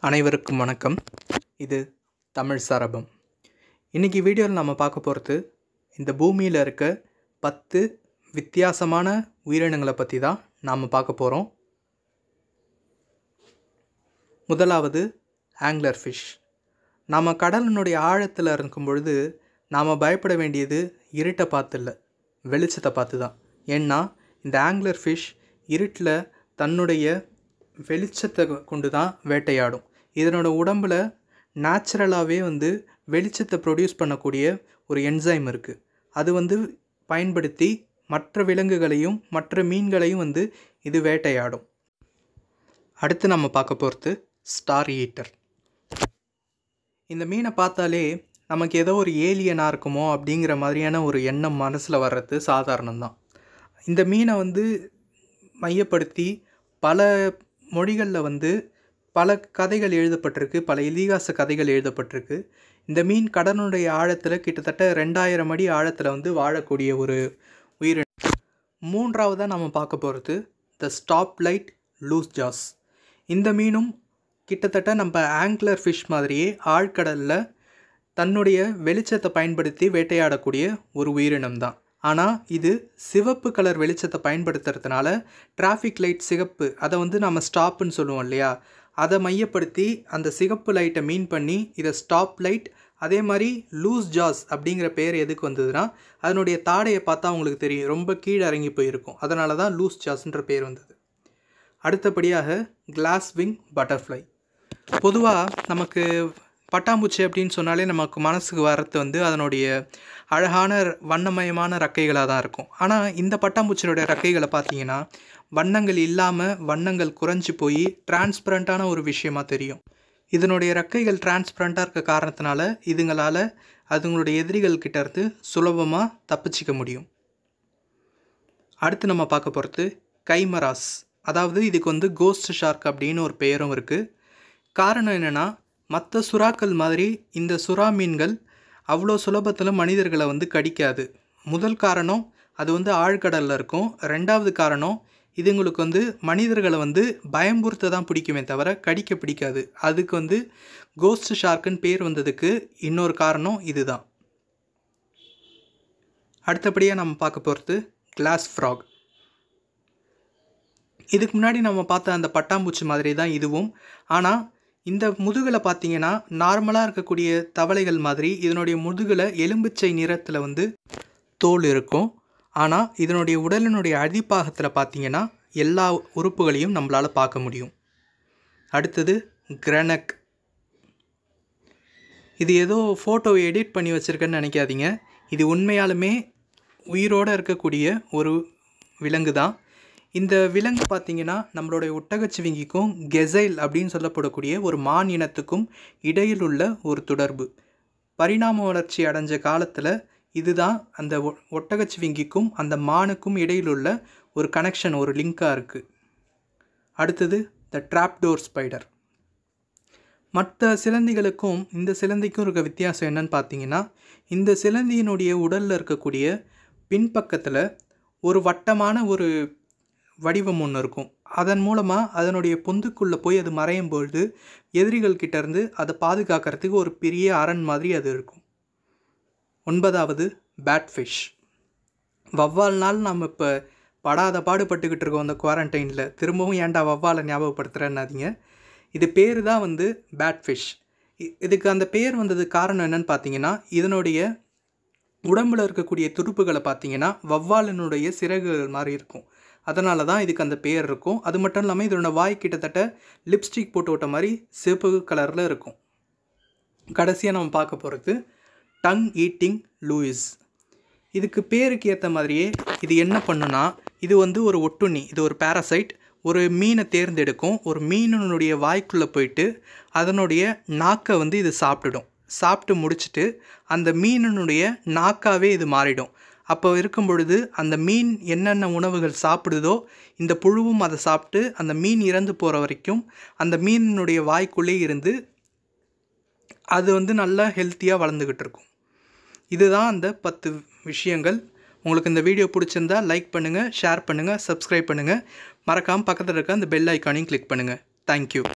அனைவருக்கும் வணக்கம் இது தமிழ் சரபம் இன்றைக்கி வீடியோவில் நம்ம பார்க்க போகிறது இந்த பூமியில் இருக்க பத்து வித்தியாசமான உயிரினங்களை பற்றி தான் நாம் பார்க்க போகிறோம் முதலாவது ஆங்லர் ஃபிஷ் நாம் கடலினுடைய ஆழத்தில் இருக்கும் பொழுது நாம் பயப்பட வேண்டியது இருட்டை பார்த்து இல்லை வெளிச்சத்தை பார்த்து தான் ஏன்னா இந்த ஆங்லர் ஃபிஷ் இருட்டில் தன்னுடைய வெளிச்சத்தை கொண்டு தான் வேட்டையாடும் இதனோட உடம்பில் நேச்சுரலாகவே வந்து வெளிச்சத்தை ப்ரொடியூஸ் பண்ணக்கூடிய ஒரு என்சைம் இருக்குது அது வந்து பயன்படுத்தி மற்ற விலங்குகளையும் மற்ற மீன்களையும் வந்து இது வேட்டையாடும் அடுத்து நம்ம பார்க்க போகிறது ஸ்டார் ஈட்டர் இந்த மீனை பார்த்தாலே நமக்கு ஏதோ ஒரு ஏலியனாக இருக்குமோ அப்படிங்கிற மாதிரியான ஒரு எண்ணம் மனசில் வர்றது சாதாரணம்தான் இந்த மீனை வந்து மையப்படுத்தி பல மொழிகளில் வந்து பல கதைகள் எழுதப்பட்டிருக்கு பல இதிகாச கதைகள் எழுதப்பட்டிருக்கு இந்த மீன் கடனுடைய ஆழத்தில் கிட்டத்தட்ட ரெண்டாயிரம் அடி ஆழத்தில் வந்து வாழக்கூடிய ஒரு உயிரினம் மூன்றாவதாக நம்ம பார்க்க போகிறது the stop light loose jaws இந்த மீனும் கிட்டத்தட்ட நம்ம ஆங்க்லர் ஃபிஷ் மாதிரியே ஆழ்கடலில் தன்னுடைய வெளிச்சத்தை பயன்படுத்தி வேட்டையாடக்கூடிய ஒரு உயிரினம் தான் ஆனால் இது சிவப்பு கலர் வெளிச்சத்தை பயன்படுத்துறதுனால டிராஃபிக் லைட் சிகப்பு அதை வந்து நம்ம ஸ்டாப்புன்னு சொல்லுவோம் இல்லையா அதை மையப்படுத்தி அந்த சிகப்பு லைட்டை மீன் பண்ணி இதை ஸ்டாப் லைட் அதே மாதிரி லூஸ் ஜாஸ் அப்படிங்கிற பேர் எதுக்கு வந்ததுன்னா அதனுடைய தாடையை பார்த்தா உங்களுக்கு தெரியும் ரொம்ப கீழே இறங்கி போயிருக்கும் அதனால தான் லூஸ் ஜாஸ்ன்ற பேர் வந்தது அடுத்தபடியாக கிளாஸ் விங் பட்டர்ஃப்ளை பொதுவாக நமக்கு பட்டாம்பூச்சி அப்படின்னு சொன்னாலே நமக்கு மனசுக்கு வர்றது வந்து அதனுடைய அழகான வண்ணமயமான ரெக்கைகளாக தான் இருக்கும் ஆனால் இந்த பட்டாம்பூச்சியோடைய ரெக்கைகளை பார்த்தீங்கன்னா வண்ணங்கள் இல்லாமல் வண்ணங்கள் குறைஞ்சி போய் டிரான்ஸ்பரண்ட்டான ஒரு விஷயமா தெரியும் இதனுடைய ரெக்கைகள் டிரான்ஸ்பரண்ட்டாக இருக்க காரணத்தினால இதுங்களால் அதுங்களுடைய எதிரிகள் கிட்ட இருந்து சுலபமாக தப்பிச்சிக்க முடியும் அடுத்து நம்ம பார்க்க போகிறது கைமராஸ் அதாவது இதுக்கு வந்து கோஸ்ட் ஷார்க் அப்படின்னு ஒரு பெயரும் இருக்குது காரணம் என்னென்னா மற்ற சுறாக்கள் மாதிரி இந்த சுறா மீன்கள் அவ்வளோ சுலபத்தில் மனிதர்களை வந்து கடிக்காது முதல் காரணம் அது வந்து ஆழ்கடலில் இருக்கும் ரெண்டாவது காரணம் இதுங்களுக்கு வந்து மனிதர்களை வந்து பயம்புறுத்த தான் பிடிக்குமே தவிர கடிக்க பிடிக்காது அதுக்கு வந்து கோஸ்ட் ஷார்க்குன்னு பேர் வந்ததுக்கு இன்னொரு காரணம் இதுதான் அடுத்தபடியாக நம்ம பார்க்க போகிறது கிளாஸ் ஃப்ராக் இதுக்கு முன்னாடி நம்ம பார்த்த அந்த பட்டாம்பூச்சி மாதிரி தான் இதுவும் ஆனால் இந்த முதுகில் பார்த்தீங்கன்னா நார்மலாக இருக்கக்கூடிய தவளைகள் மாதிரி இதனுடைய முதுகில் எலும்புச்சை நிறத்தில் வந்து தோல் இருக்கும் ஆனால் இதனுடைய உடலினுடைய அடிப்பாகத்தில் பார்த்தீங்கன்னா எல்லா உறுப்புகளையும் நம்மளால் பார்க்க முடியும் அடுத்தது கிரனக் இது ஏதோ ஃபோட்டோ எடிட் பண்ணி வச்சுருக்கேன்னு நினைக்காதீங்க இது உண்மையாலுமே உயிரோடு இருக்கக்கூடிய ஒரு விலங்கு தான் இந்த விலங்கு பார்த்திங்கன்னா நம்மளுடைய ஒட்டகச்சிவிங்கிக்கும் கெசைல் அப்படின்னு சொல்லப்படக்கூடிய ஒரு மான் இனத்துக்கும் இடையில் உள்ள ஒரு தொடர்பு பரிணாம வளர்ச்சி அடைஞ்ச காலத்தில் இதுதான் அந்த ஒ ஒட்டகச்சிவிங்கிக்கும் அந்த மானுக்கும் இடையில் உள்ள ஒரு கனெக்ஷன் ஒரு லிங்காக இருக்குது அடுத்தது த ட்ராப்டோர் ஸ்பைடர் மற்ற சிலந்திகளுக்கும் இந்த சிலந்திக்கும் இருக்க வித்தியாசம் என்னன்னு பார்த்தீங்கன்னா இந்த சிலந்தியினுடைய உடலில் இருக்கக்கூடிய பின்பக்கத்தில் ஒரு வட்டமான ஒரு வடிவம் ஒன்று இருக்கும் அதன் மூலமாக அதனுடைய பொந்துக்குள்ளே போய் அது மறையும் பொழுது எதிரிகள் கிட்டேருந்து அதை பாதுகாக்கிறதுக்கு ஒரு பெரிய அரண் மாதிரி அது இருக்கும் ஒன்பதாவது பேட்ஃபிஷ் வவ்வால்னால் நம்ம இப்போ படாத பாடுபட்டுக்கிட்டு இருக்கோம் அந்த குவாரண்டைனில் திரும்பவும் ஏன்டா வவ்வாலை ஞாபகப்படுத்துகிறேன்னாதீங்க இது பேர் தான் வந்து பேட்ஃபிஷ் இதுக்கு அந்த பேர் வந்தது காரணம் என்னன்னு பார்த்தீங்கன்னா இதனுடைய உடம்பில் இருக்கக்கூடிய துடுப்புகளை பார்த்தீங்கன்னா வவ்வாலினுடைய சிறகுகள் மாதிரி இருக்கும் அதனால தான் இதுக்கு அந்த பேர் இருக்கும் அது மட்டும் இல்லாமல் இதனோட வாய் கிட்டத்தட்ட லிப்ஸ்டிக் போட்டு விட்ட மாதிரி சிவப்பு கலரில் இருக்கும் கடைசியாக நம்ம பார்க்க போகிறது டங் ஈட்டிங் லூயிஸ் இதுக்கு பேருக்கு ஏற்ற மாதிரியே இது என்ன பண்ணுனா இது வந்து ஒரு ஒட்டுண்ணி இது ஒரு பேரசைட் ஒரு மீனை தேர்ந்தெடுக்கும் ஒரு மீனினுடைய வாய்க்குள்ளே போயிட்டு அதனுடைய நாக்கை வந்து இது சாப்பிட்டுடும் சாப்பிட்டு முடிச்சுட்டு அந்த மீனினுடைய நாக்காவே இது மாறிடும் அப்போ இருக்கும் பொழுது அந்த மீன் என்னென்ன உணவுகள் சாப்பிடுதோ இந்த புழுவும் அதை சாப்பிட்டு அந்த மீன் இறந்து போகிற வரைக்கும் அந்த மீனினுடைய வாய்க்குள்ளே இருந்து அது வந்து நல்லா ஹெல்த்தியாக வளர்ந்துக்கிட்டு இருக்கும் இதுதான் அந்த பத்து விஷயங்கள் உங்களுக்கு இந்த வீடியோ பிடிச்சிருந்தா லைக் பண்ணுங்கள் ஷேர் பண்ணுங்கள் சப்ஸ்கிரைப் பண்ணுங்கள் மறக்காமல் பக்கத்தில் இருக்க அந்த பெல் ஐக்கானையும் கிளிக் பண்ணுங்கள் தேங்க்யூ